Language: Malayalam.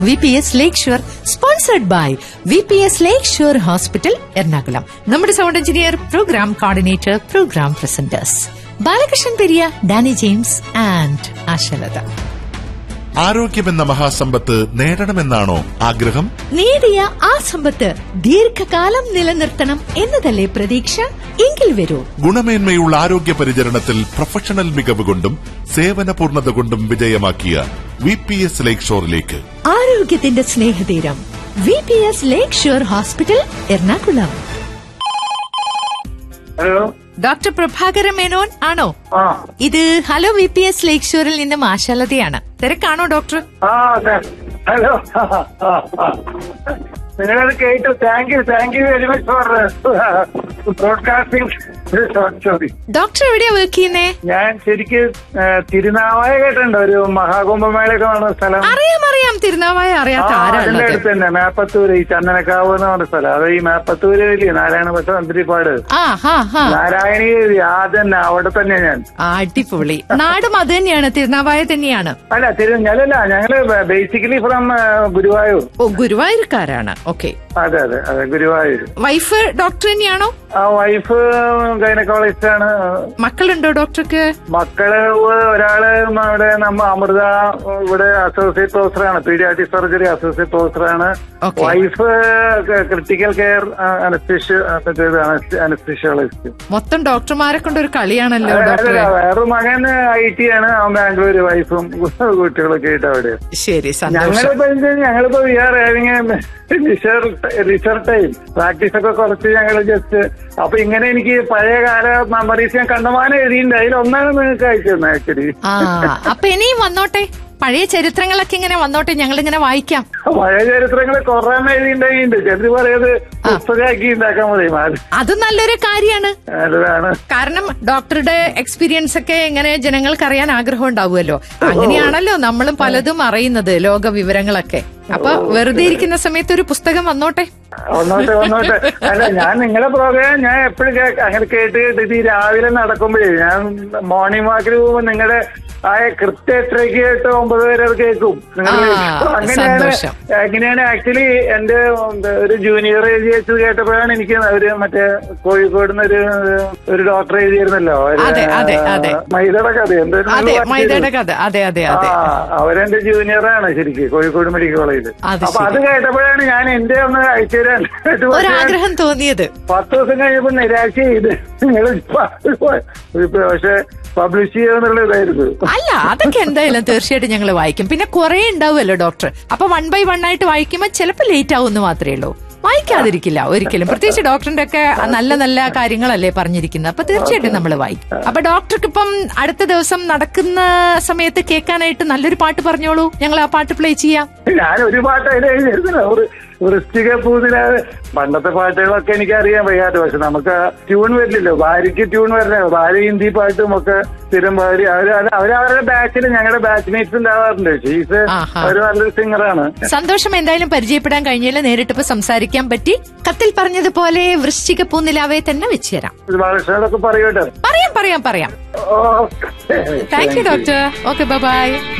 V P S Lakeshore sponsored by V P S Lakeshore hospital Ernakulam നമ്മുടെ sound engineer programme coordinator programme presenters Balakrishnan Periya Dani James and Ashalatha ആരോഗ്യമെന്ന മഹാസമ്പത്ത് നേടണമെന്നാണോ ആഗ്രഹം നേടിയ ആ സമ്പത്ത് ദീർഘകാലം നിലനിർത്തണം എന്നതല്ലേ പ്രതീക്ഷ എങ്കിൽ വരൂ ഗുണമേന്മയുള്ള ആരോഗ്യ പരിചരണത്തിൽ പ്രൊഫഷണൽ മികവ് കൊണ്ടും സേവന പൂർണ്ണത കൊണ്ടും വിജയമാക്കിയ വി പി എസ് ലേക്ക് ഷോറിലേക്ക് ആരോഗ്യത്തിന്റെ സ്നേഹതീരം V P S Lakeshore hospital Ernakulam hello doctor Prabhakara Menon ആണോ ആ ഇത് ഹലോ വി പി എസ് ലേക്ക് ഷുവറിൽ നിന്നും ആശാലതയാണ് തിരക്കാണോ ഡോക്ടർ ആ അതെ ഹലോ നിങ്ങളത് കേട്ടു thank you thank you very much for broadcasting sorry doctor എവിടെയാ വർക്ക് ചെയ്യുന്നേ ഞാൻ ശരിക്ക് ആ, തിരുനാവായ കേട്ടിട്ടുണ്ട് ഒരു മഹാകുംഭമേളയൊക്കെ നടന്ന സ്ഥലം അറിയാം അറിയാം തിരുനാവായ ആ അറിയാത്ത അതിന്റെ ആരാണുള്ളത് അടുത്ത് തന്നെ മേപ്പത്തൂര് ഈ ചന്ദനക്കാവ് എന്ന് പറഞ്ഞ സ്ഥലം അത് ഈ മേപ്പത്തൂര് ഇല്ലേ നാരായണ ഭട്ട മന്ത്രിപ്പാട് ആ ഹാ ഹാ നാരായണീ ആ തന്നെ അവിടെ തന്നെ ഞാൻ അടിപൊളി നാടും അത് തന്നെയാണ് തിരുനാവായ തന്നെയാണ് അല്ല തിരു ഞാനല്ല ഞങ്ങള് ബേസിക്കലി ഫ്രം ഗുരുവായൂർ ഓ ഗുരുവായൂർക്കാരാണ് ഓക്കെ അതെ അതെ അതെ ഗുരുവായൂർ വൈഫ് ഡോക്ടർ തന്നെയാണോ ആ വൈഫ് ഗൈനക്കോളജിസ്റ്റ് ആണ് മക്കളുണ്ടോ ഡോക്ടർക്ക് മക്കള് ഒരാള് അവിടെ നമ്മ അമൃത ഇവിടെ അസോസിയേറ്റ് പ്രൊഫസറാണ് പീഡിയാട്രിക് സർജറി അസോസിയേറ്റ് പ്രൊഫസറാണ് Okay. Wife critical care anaesthesia anaesthesiologist മൊത്തം ഡോക്ടർമാരെ കൊണ്ട് ഒരു കളിയാണല്ലോ ഡോക്ടർ വേറൊരു മകൻ ഐ ടി ആണ് അവൻ ബാംഗ്ലൂര് വൈഫും കുട്ടികളൊക്കെ ആയിട്ട് അവിടെ ശരി സന്തോഷം ഞങ്ങളിപ്പോ എന്ത് ചെയ്യും? ഞങ്ങളിപ്പോ we are having leisure leisure time practice ഒക്കെ കുറച്ച് ഞങ്ങൾ ജസ്റ്റ് അപ്പൊ ഇങ്ങനെ എനിക്ക് പഴയ കാല മെമ്മറീസ് ഞാൻ കണ്ടമാനം എഴുതിയിട്ടുണ്ട് അതിൽ ഒന്നാണ് നിങ്ങൾക്ക് അയച്ചു തന്നെ ആക്ച്വലി ആ അപ്പൊ ഇനിയും വന്നോട്ടെ പഴയ ചരിത്രങ്ങളൊക്കെ ഇങ്ങനെ വന്നോട്ടെ ഞങ്ങൾ ഇങ്ങനെ വായിക്കാം പഴയ ചരിത്രങ്ങൾ കുറെ എഴുതിയിട്ടുണ്ടായിട്ടുണ്ട് ചിലത് പറയുന്നത് പുസ്തകമാക്കി ഉണ്ടാക്കാൻ പറയും അത് അത് നല്ലൊരു കാര്യമാണ് അതാണ് കാരണം ഡോക്ടറുടെ എക്സ്പീരിയൻസ് ഒക്കെ എങ്ങനെ ജനങ്ങൾക്ക് അറിയാൻ ആഗ്രഹം ഉണ്ടാവുമല്ലോ അങ്ങനെയാണല്ലോ നമ്മളും പലതും അറിയുന്നത് ലോക വിവരങ്ങളൊക്കെ അപ്പൊ വെറുതെ ഇരിക്കുന്ന സമയത്ത് ഒരു പുസ്തകം വന്നോട്ടെ ഒന്നോട്ടെ ഒന്നോട്ടെ അല്ല ഞാൻ നിങ്ങളെ പ്രോഗ്രാം ഞാൻ എപ്പോഴും അങ്ങനെ കേട്ട് കേട്ടിട്ട് ഈ രാവിലെ നടക്കുമ്പോഴേ ഞാൻ മോർണിംഗ് വാക്കിൽ പോകുമ്പോ നിങ്ങളുടെ ആ കൃത്യ എട്ടരയ്ക്ക് എട്ട് ഒമ്പത് വരെ അത് കേൾക്കും നിങ്ങൾ ആ, അങ്ങനെയാണ് സന്തോഷം. അങ്ങനെയാണ് ആക്ച്വലി എന്റെ എന്താ, ഒരു ജൂനിയർ എഴുതി വെച്ചത് കേട്ടപ്പോഴാണ് എനിക്ക് ഒരു മറ്റേ കോഴിക്കോട് ഒരു ഒരു ഡോക്ടർ എഴുതിയിരുന്നല്ലോ ഒരു, അതെ, അതെ, അതെ. മൈദയുടെ കഥ എന്തായിരുന്നു അതെ വായിച്ചത്? മൈദയുടെ കഥ അതെ അതെ അതെ ആ അവരെന്റെ ജൂനിയറാണ് ശരിക്കും കോഴിക്കോട് മെഡിക്കൽ കോളേജിൽ അത് അപ്പൊ അത് ശരി. കേട്ടപ്പോഴാണ് ഞാൻ എന്റെ ഒന്ന് അയച്ചു തരാൻ ഒരാഗ്രഹം തോന്നിയത് പത്ത് ദിവസം കഴിഞ്ഞപ്പോ നിരാശ ചെയ്ത് നിങ്ങൾ പക്ഷെ പബ്ലിഷ് ചെയ്യാന്നുള്ള ഇതായിരുന്നു അല്ല അതൊക്കെ എന്തായാലും തീർച്ചയായിട്ടും ഞങ്ങൾ വായിക്കും പിന്നെ കുറെ ഉണ്ടാവുമല്ലോ ഡോക്ടർ അപ്പൊ വൺ ബൈ വൺ ആയിട്ട് വായിക്കുമ്പോൾ ചിലപ്പോൾ ലേറ്റ് ആവുമെന്ന് മാത്രമേ ഉള്ളൂ വായിക്കാതിരിക്കില്ല ഒരിക്കലും പ്രത്യേകിച്ച് ഡോക്ടറിന്റെ ഒക്കെ നല്ല നല്ല കാര്യങ്ങളല്ലേ പറഞ്ഞിരിക്കുന്നത് അപ്പൊ തീർച്ചയായിട്ടും നമ്മൾ വായിക്കും അപ്പൊ ഡോക്ടർക്ക് ഇപ്പം അടുത്ത ദിവസം നടക്കുന്ന സമയത്ത് കേൾക്കാനായിട്ട് നല്ലൊരു പാട്ട് പറഞ്ഞോളൂ ഞങ്ങൾ ആ പാട്ട് പ്ലേ ചെയ്യാം ഞാൻ ഒരു പാട്ട് അതിൽ എഴുതിയിരുന്നില്ല ഒരു വൃശ്ചിക പൂതിനാണ് പണ്ടത്തെ പാട്ടുകളൊക്കെ എനിക്ക് അറിയാൻ വയ്യാത്ത പക്ഷെ നമുക്ക് ട്യൂൺ വരില്ലല്ലോ ഭാര്യയ്ക്ക് ട്യൂൺ വരണല്ലോ ഭാര്യ ഹിന്ദി പാട്ടും ഒക്കെ സ്ഥിരം പാടി അവര് അത് അവരവരുടെ ബാച്ചിൽ ഞങ്ങളുടെ ബാച്ച്മേറ്റ്സ് ഉണ്ടാവാറുണ്ട് ഷീസ് ആഹാ. ഒരു നല്ലൊരു സിംഗറാണ് സന്തോഷം എന്തായാലും പരിചയപ്പെടാൻ കഴിഞ്ഞാൽ നേരിട്ടിപ്പോ സംസാരിക്കാൻ പറ്റി കത്തിൽ പറഞ്ഞതുപോലെ വൃശ്ചിക പൂനിലാവെ തന്നെ വെച്ച് തരാം ബാലകൃഷ്ണനൊക്കെ പറയൂട്ടെ പറയാം പറയാം പറയാം okay thank you doctor okay by